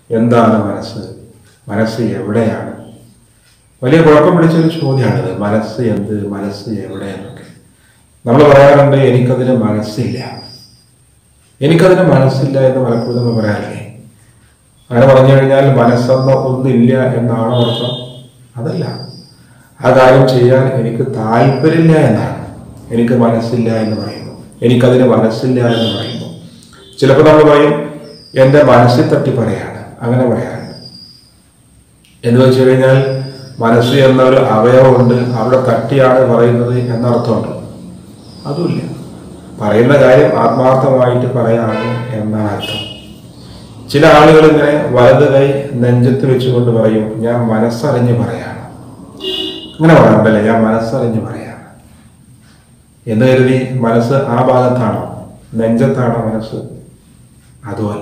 എന്താണ് മനസ്സ് മനസ്സ് എവിടെയാണ് വലിയ കുഴപ്പം പിടിച്ചൊരു ചോദ്യമാണിത് മനസ്സ് എന്ത് മനസ്സ് എവിടെ എന്നൊക്കെ നമ്മൾ പറയാറുണ്ട് എനിക്കതിന് മനസ്സില്ല എനിക്കതിന് മനസ്സില്ല എന്ന് പലപ്പോഴും നമ്മൾ പറയാറില്ലേ അങ്ങനെ പറഞ്ഞു കഴിഞ്ഞാൽ മനസ്സെന്ന ഒന്നില്ല എന്നാണോ അർത്ഥം അതല്ല ആ കാര്യം ചെയ്യാൻ എനിക്ക് താല്പര്യമില്ല എന്നാണ് എനിക്ക് മനസ്സില്ല എന്ന് പറയുന്നു എനിക്കതിന് മനസ്സില്ല എന്ന് പറയുന്നു ചിലപ്പോൾ നമ്മൾ പറയും എൻ്റെ മനസ്സിൽ തട്ടി പറയാണ് അങ്ങനെ പറയാറുണ്ട് എന്ന് വെച്ച് കഴിഞ്ഞാൽ മനസ്സ് എന്നൊരു അവയവമുണ്ട് അവിടെ തട്ടിയാണ് പറയുന്നത് എന്നർത്ഥമുണ്ട് അതുമില്ല പറയുന്ന കാര്യം ആത്മാർത്ഥമായിട്ട് പറയാണ് എന്നാണ് അർത്ഥം ചില ആളുകൾ ഇങ്ങനെ വലത് കൈ നെഞ്ചത്ത് വെച്ചുകൊണ്ട് പറയും ഞാൻ മനസ്സറിഞ്ഞ് പറയാണ് അങ്ങനെ പറയാറുണ്ടല്ലേ ഞാൻ മനസ്സറിഞ്ഞ് പറയാണ് എന്ന് കരുതി മനസ്സ് ആ ഭാഗത്താണോ നെഞ്ചത്താണോ മനസ്സ് അതുമല്ല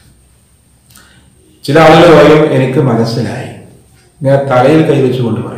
ചില ആളുകൾ പറയും എനിക്ക് മനസ്സിലായി ഞാൻ തലയിൽ കൈവച്ചുകൊണ്ട് പറയും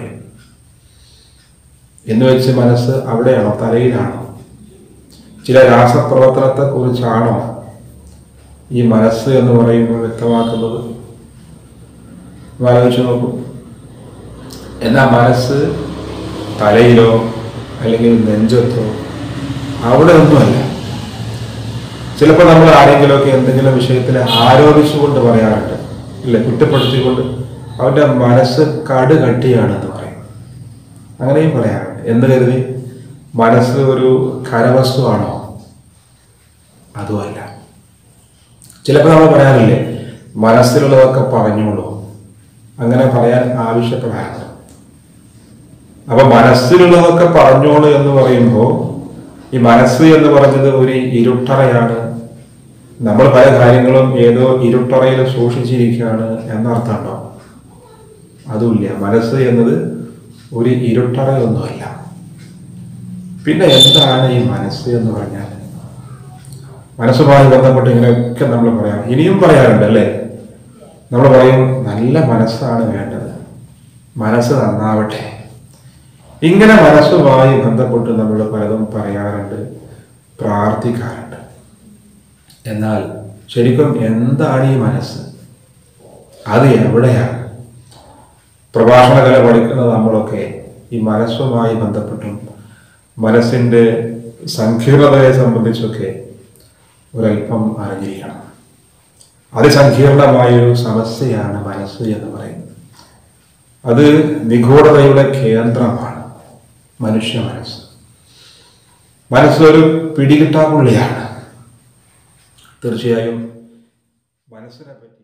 എന്ന് വെച്ച് മനസ്സ് അവിടെയാണോ തലയിലാണോ ചില രാസപ്രവർത്തനത്തെ കുറിച്ചാണോ ഈ മനസ്സ് എന്ന് പറയുമ്പോൾ വ്യക്തമാക്കുന്നത് ഒന്ന് ആലോചിച്ച് നോക്കൂ എന്നാൽ മനസ്സ് തലയിലോ അല്ലെങ്കിൽ നെഞ്ചത്തോ അവിടെ ഒന്നുമല്ല ചിലപ്പോൾ നമ്മൾ ആരെങ്കിലുമൊക്കെ എന്തെങ്കിലും വിഷയത്തിൽ ആരോപിച്ചുകൊണ്ട് പറയാറുണ്ട് ഇല്ല കുറ്റപ്പെടുത്തിക്കൊണ്ട് അവൻ്റെ മനസ്സ് കട് കട്ടിയാണെന്ന് പറയും അങ്ങനെയും പറയാറുണ്ട് എന്ന് കരുതി മനസ്സ് ഒരു കരവസ്തുവാണോ അതുമല്ല ചിലപ്പോൾ നമ്മൾ പറയാറില്ലേ മനസ്സിലുള്ളതൊക്കെ പറഞ്ഞോളൂ അങ്ങനെ പറയാൻ ആവശ്യപ്പെടാറുണ്ട് അപ്പൊ മനസ്സിലുള്ളതൊക്കെ പറഞ്ഞോളൂ എന്ന് പറയുമ്പോൾ ഈ മനസ്സ് എന്ന് പറഞ്ഞത് ഒരു ഇരുട്ടറയാണ് നമ്മൾ പല കാര്യങ്ങളും ഏതോ ഇരുട്ടറയിൽ സൂക്ഷിച്ചിരിക്കുകയാണ് എന്നർത്ഥമുണ്ടോ അതുമില്ല മനസ്സ് എന്നത് ഒരു ഇരുട്ടറയൊന്നുമല്ല പിന്നെ എന്താണ് ഈ മനസ്സ് എന്ന് പറഞ്ഞാൽ മനസ്സുമായി ബന്ധപ്പെട്ട് ഇങ്ങനെയൊക്കെ നമ്മൾ പറയാം ഇനിയും പറയാറുണ്ട് അല്ലേ നമ്മൾ പറയും നല്ല മനസ്സാണ് വേണ്ടത് മനസ്സ് നന്നാവട്ടെ ഇങ്ങനെ മനസ്സുമായി ബന്ധപ്പെട്ട് നമ്മൾ പലതും പറയാറുണ്ട് പ്രാർത്ഥിക്കാറുണ്ട് എന്നാൽ ശരിക്കും എന്താണ് ഈ മനസ്സ് അത് എവിടെയാണ് പ്രഭാഷണ കല പഠിക്കുന്ന നമ്മളൊക്കെ ഈ മനസ്സുമായി ബന്ധപ്പെട്ടും മനസ്സിൻ്റെ സങ്കീർണതയെ സംബന്ധിച്ചൊക്കെ ഒരല്പം അറിഞ്ഞിരിക്കണം അതിസങ്കീർണമായൊരു സമസ്യയാണ് മനസ്സ് എന്ന് പറയുന്നത് അത് നിഗൂഢതയുടെ കേന്ദ്രമാണ് മനുഷ്യ മനസ്സ് മനസ്സൊരു പിടികിട്ടാപ്പുള്ളിയാണ് തീർച്ചയായും മനസ്സിനെ പറ്റി